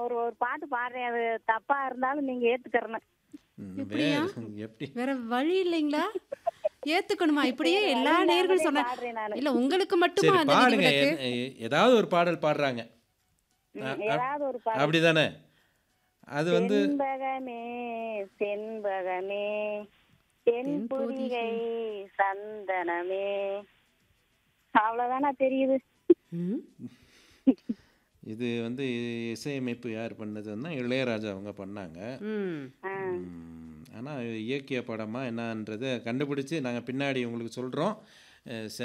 ஒரு ஒரு பாட்டு பாடுறேன் அது தப்பா இருந்தாலும் நீங்க ஏத்துக்கறணும் ம், எப்படியா? வேற- எப்படி வேற வழி இல்லைங்களா ஏத்துக்கணுமா இப்படியே எல்லா வழி நேர்களும் இல்லாமலே சொன்ன பாடுறேன் நானு. இல்ல உங்களுக்கு மட்டுமா சரி அந்த பாடுங்க விதிவிலக்கு எ- எ- ஏதாவது ஒரு பாடல் பாடுறாங்க ம், ஏதாவது ஒரு பாட்டு அப்படிதானே அது வந்து செண்பகமே செண்பகமே தென்புதிகை சந்தனமே அவ்வளவுதானா தெரியுது ம். இது வந்து இசையமைப்பு யார் பண்ணதுன்னா இளையராஜா அவங்க பண்ணாங்க ம். ஆ. ஆனால் இயக்கிய படமா என்னன்றதை கண்டுபிடிச்சு நாங்கள் பின்னாடி உங்களுக்கு சொல்கிறோம்